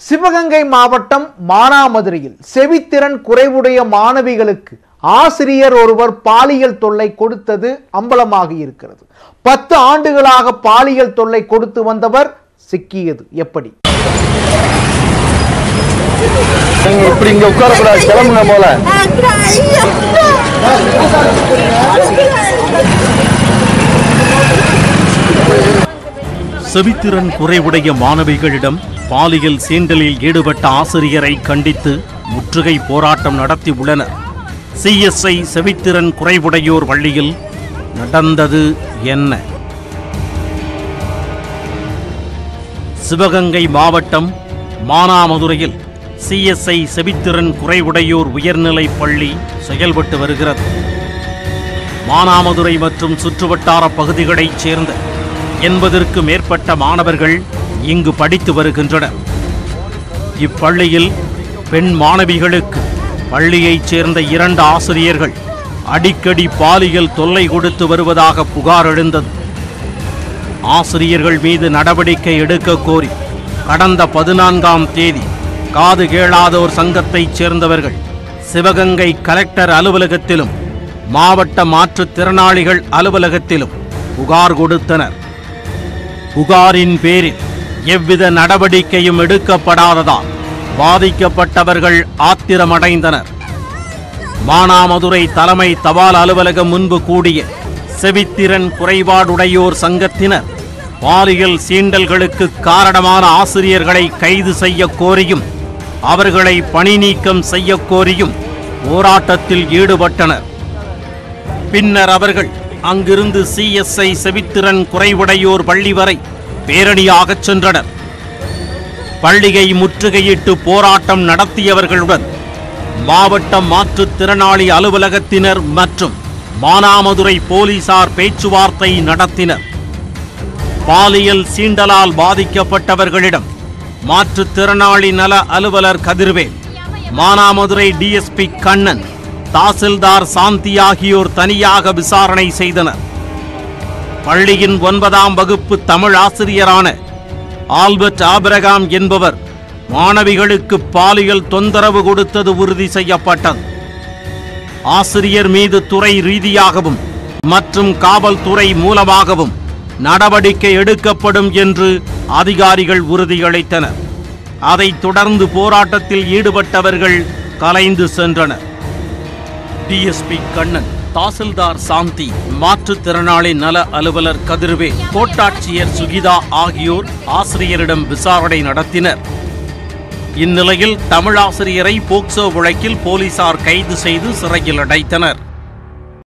சிவகங்கை மாவட்டம் மானாமதுரையில் செவித்திறன் குறைவுடைய மாணவிகளுக்கு ஆசிரியர் ஒருவர் பாலியல் தொல்லை கொடுத்தது அம்பலமாகி இருக்கிறது பத்து ஆண்டுகளாக பாலியல் தொல்லை கொடுத்து வந்தவர் சிக்கியது எப்படி நீங்க இப்படி இங்க உட்காரக்கூடாது கிளம்புங்க போல செவித்திறன் குறைவுடைய மாணவிகளிடம் பாலியல் சீண்டலில் ஈடுபட்ட ஆசிரியரை கண்டித்து முற்றுகை போராட்டம் நடத்தி உள்ளனர் சிஎஸ்ஐ செவித்திறன் குறைவுடையோர் பள்ளியில் நடந்தது என்ன சிவகங்கை மாவட்டம் மானாமதுரையில் சிஎஸ்ஐ செவித்திறன் குறைவுடையோர் உயர்நிலைப் பள்ளி செயல்பட்டு வருகிறது மானாமதுரை மற்றும் சுற்றுவட்டார பகுதிகளைச் சேர்ந்த எண்பதற்கு மேற்பட்ட மாணவர்கள் இங்கு படித்து வருகின்றனர் இப்பள்ளியில் பெண் மாணவிகளுக்கு பள்ளியைச் சேர்ந்த இரண்டு ஆசிரியர்கள் அடிக்கடி பாலியல் தொல்லை கொடுத்து வருவதாக புகார் எழுந்தது ஆசிரியர்கள் மீது நடவடிக்கை எடுக்க கோரி கடந்த பதினான்காம் தேதி காது கேளாதோர் சங்கத்தைச் சேர்ந்தவர்கள் சிவகங்கை கலெக்டர் அலுவலகத்திலும் மாவட்ட மாற்றுத்திறனாளிகள் அலுவலகத்திலும் புகார் கொடுத்தனர் புகாரின் பேரில் எவ்வித நடவடிக்கையும் எடுக்கப்படாததால் பாதிக்கப்பட்டவர்கள் ஆத்திரமடைந்தனர் மானாமதுரை தலைமை தபால் அலுவலகம் முன்பு கூடிய செவித்திறன் குறைபாடுடையோர் சங்கத்தினர் பாலியல் சீண்டல்களுக்கு காரணமான ஆசிரியர்களை கைது செய்ய கோரியும் அவர்களை பணி நீக்கம் செய்ய கோரியும் போராட்டத்தில் ஈடுபட்டனர் பின்னர் அவர்கள் அங்கிருந்து சிஎஸ்ஐ செவித்திறன் குறைவுடையோர் பள்ளி வரை பேரணியாகச் சென்றனர் பள்ளியை முற்றுகையிட்டு போராட்டம் நடத்தியவர்களுடன் மாவட்ட மாற்றுத்திறனாளி அலுவலகத்தினர் மற்றும் மானாமதுரை போலீசார் பேச்சுவார்த்தை நடத்தினர் பாலியல் சீண்டலால் பாதிக்கப்பட்டவர்களிடம் மாற்றுத்திறனாளி நல அலுவலர் கதிர்வேல் மானாமதுரை டிஎஸ்பி கண்ணன் தாசில்தார் சாந்தி ஆகியோர் தனியாக விசாரணை செய்தனர் பள்ளியின் ஒன்பதாம் வகுப்பு தமிழ் ஆசிரியரான ஆல்பர்ட் ஆபிரகாம் என்பவர் மாணவிகளுக்கு பாலியல் தொந்தரவு கொடுத்தது உறுதி செய்யப்பட்டது ஆசிரியர் மீது துறை ரீதியாகவும் மற்றும் காவல்துறை மூலமாகவும் நடவடிக்கை எடுக்கப்படும் என்று அதிகாரிகள் உறுதியளித்தனர் அதைத் தொடர்ந்து போராட்டத்தில் ஈடுபட்டவர்கள் கலைந்து சென்றனர் டிஎஸ்பி கண்ணன் தாசில்தார் சாந்தி மாற்றுத்திறனாளி நல அலுவலர் கதிர்வே கோட்டாட்சியர் சுகிதா ஆகியோர் ஆசிரியரிடம் விசாரணை நடத்தினர் இந்நிலையில் தமிழாசிரியரை போக்சோ வழக்கில் போலீசார் கைது செய்து சிறையில் அடைத்தனர்